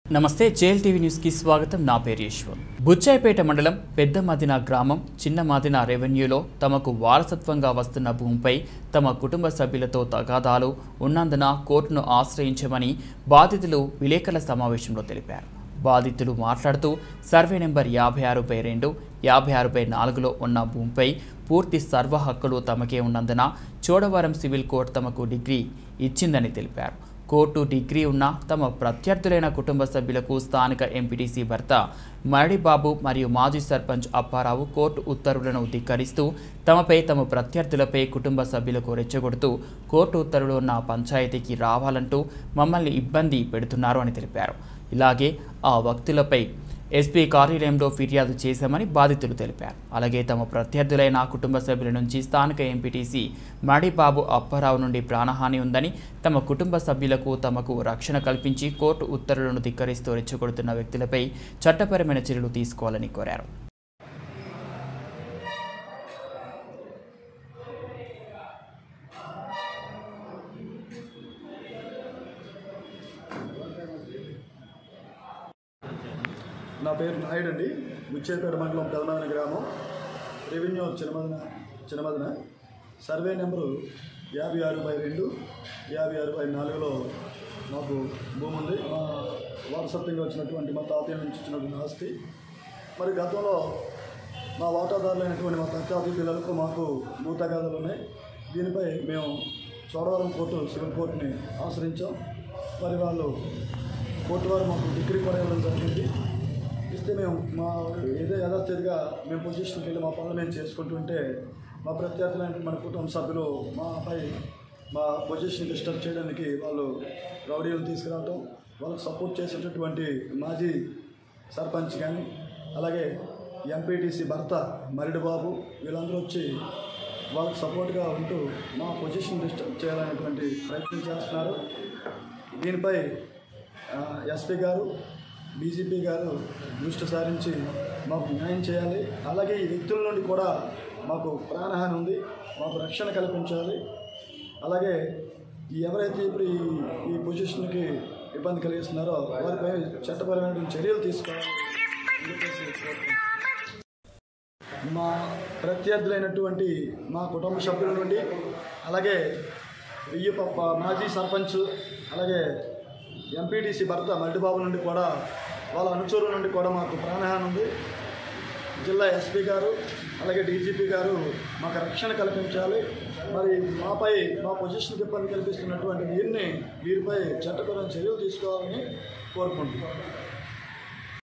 నమస్తే JL TV న్యూస్కి స్వాగతం నా పేరు ఈశ్వర్ బుచ్చాయిపేట మండలం పెద్ద మదిన గ్రామం చిన్న మదిన రెవెన్యూలో తమకు వారసత్వంగా వస్తున్న భూమిపై తమ కుటుంబ సభ్యులతో తగాదాలు ఉన్నందున కోర్టును ఆశ్రయించమని బాధితులు విలేకరుల సమావేశంలో తెలిపారు బాధితులు మాట్లాడుతూ సర్వే నెంబర్ యాభై ఆరు బై రెండు యాభై ఆరు బై నాలుగులో ఉన్న భూమిపై పూర్తి సర్వ హక్కులు తమకే ఉన్నందున చోడవరం సివిల్ కోర్టు తమకు డిగ్రీ ఇచ్చిందని తెలిపారు కోర్టు డిగ్రీ ఉన్న తమ ప్రత్యర్థులైన కుటుంబ సభ్యులకు స్థానిక ఎంపీటీసీ భర్త మరడిబాబు మరియు మాజీ సర్పంచ్ అప్పారావు కోర్టు ఉత్తర్వులను ధిక్కరిస్తూ తమపై తమ ప్రత్యర్థులపై కుటుంబ సభ్యులకు రెచ్చగొడుతూ కోర్టు ఉత్తర్వులు ఉన్న పంచాయతీకి రావాలంటూ మమ్మల్ని ఇబ్బంది పెడుతున్నారు అని తెలిపారు ఇలాగే ఆ వ్యక్తులపై ఎస్పీ కార్యాలయంలో ఫిర్యాదు చేశామని బాధితులు తెలిపారు అలాగే తమ ప్రత్యర్థులైన కుటుంబ సభ్యుల నుంచి స్థానిక ఎంపీటీసీ మడిబాబు అప్పారావు నుండి ప్రాణహాని ఉందని తమ కుటుంబ సభ్యులకు తమకు రక్షణ కల్పించి కోర్టు ఉత్తర్వులను ధిక్కరిస్తూ రెచ్చగొడుతున్న వ్యక్తులపై చట్టపరమైన చర్యలు తీసుకోవాలని కోరారు నా పేరు నాయుడు అండి బుచ్చేపేట మండలం పెదమదన గ్రామం revenue Chinnamadana Chinnamadana survey number యాభై ఆరు బై రెండు యాభై ఆరు బై నాలుగులో మాకు భూమి ఉంది మా వారసత్వంగా వచ్చినటువంటి మా తాతయ్య నుంచి వచ్చినటువంటి ఆస్తి మరి గతంలో మా వాటాదారులైనటువంటి మా తాతయ్య పిల్లలకు మాకు భూ తగాదాలు ఉన్నాయి దీనిపై మేము చోడవరం కోర్టు సివిల్ కోర్టుని ఆశ్రయించాం మరి వాళ్ళు కోర్టు వారు మాకు డిగ్రీ కూడా ఇవ్వడం జరిగింది ఇస్తే మేము మా ఏదో యథాస్థితిగా మేము పొజిషన్కి వెళ్ళి మా పనులు మేము చేసుకుంటుంటే మా ప్రత్యర్థులైన మన కుటుంబ సభ్యులు మాపై మా పొజిషన్ డిస్టర్బ్ చేయడానికి వాళ్ళు రౌడీలు తీసుకురావటం వాళ్ళకి సపోర్ట్ చేసేటటువంటి మాజీ సర్పంచ్ కానీ అలాగే ఎంపీటీసీ భర్త మరిడి బాబు వీళ్ళందరూ వచ్చి వాళ్ళకి సపోర్ట్గా ఉంటూ మా పొజిషన్ డిస్టర్బ్ చేయాలనేటువంటి ప్రయత్నం చేస్తున్నారు దీనిపై ఆ, ఎస్పీ గారు డీజీపీ గారు దృష్టి సారించి మాకు న్యాయం చేయాలి అలాగే ఈ వ్యక్తుల నుండి కూడా మాకు ప్రాణహాని ఉంది మాకు రక్షణ కల్పించాలి అలాగే ఈ ఎవరైతే ఇప్పుడు ఈ ఈ పొజిషన్కి ఇబ్బంది కలిగిస్తున్నారో వారిపై చట్టపరమైన చర్యలు తీసుకోవాలి అని చెప్పేసి కోరుతున్నాను. మా ప్రత్యర్థులైనటువంటి మా కుటుంబ సభ్యుల నుండి అలాగే వెయ్యి పప్ప మాజీ సర్పంచ్ అలాగే ఎంపీటీసీ భర్త మల్టిబాబు నుండి కూడా వాళ్ళ అనుచరుల నుండి కూడా మాకు ప్రాణహాని ఉంది జిల్లా ఎస్పీ గారు అలాగే డీజీపీ గారు మాకు రక్షణ కల్పించాలి మరి మాపై మా పొజిషన్కి ఇబ్బంది కల్పిస్తున్నటువంటి వీరిని వీరిపై చట్టపరమైన చర్యలు తీసుకోవాలని కోరుకుంటున్నాం